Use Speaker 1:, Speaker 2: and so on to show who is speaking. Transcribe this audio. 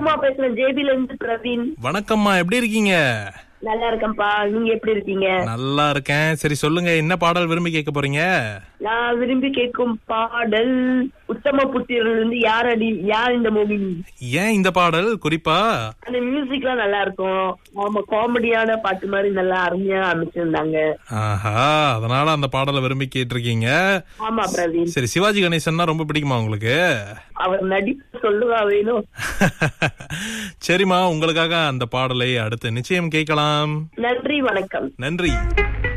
Speaker 1: உமா பேசுறேன் ஜேபில இருந்து பிரவீன்
Speaker 2: வணக்கம்மா எப்படி இருக்கீங்க
Speaker 1: நல்லா இருக்கேன்ப்பா நீங்க எப்படி இருக்கீங்க
Speaker 2: நல்லா இருக்கேன் சரி சொல்லுங்க என்ன பாடல் விரும்பி கேட்க போறீங்க
Speaker 1: நான் விரும்பி கேட்கும் பாடல் உத்தம புத்திரன் இருந்து யார் அடி யார் இந்த மோகினி
Speaker 2: ஏன் இந்த பாடல் குறிப்பா
Speaker 1: அந்த மியூசிக்லாம் நல்லா இருக்கும் ஆமா காமெடியான பாட்டு மாதிரி நல்லா அருமையா அமைச்சிருந்தாங்க
Speaker 2: ஆஹா அதனால அந்த பாடலை விரும்பி கேட்டிருக்கீங்க
Speaker 1: ஆமா பிரவீன்
Speaker 2: சரி சிவாஜி கணேசன்னா ரொம்ப பிடிக்குமா உங்களுக்கு
Speaker 1: அவர் நடிப்பு சொல்லுவா வேணும்
Speaker 2: சரிம்மா உங்களுக்காக அந்த பாடலை அடுத்து நிச்சயம் கேட்கலாம்
Speaker 1: நன்றி வணக்கம்
Speaker 2: நன்றி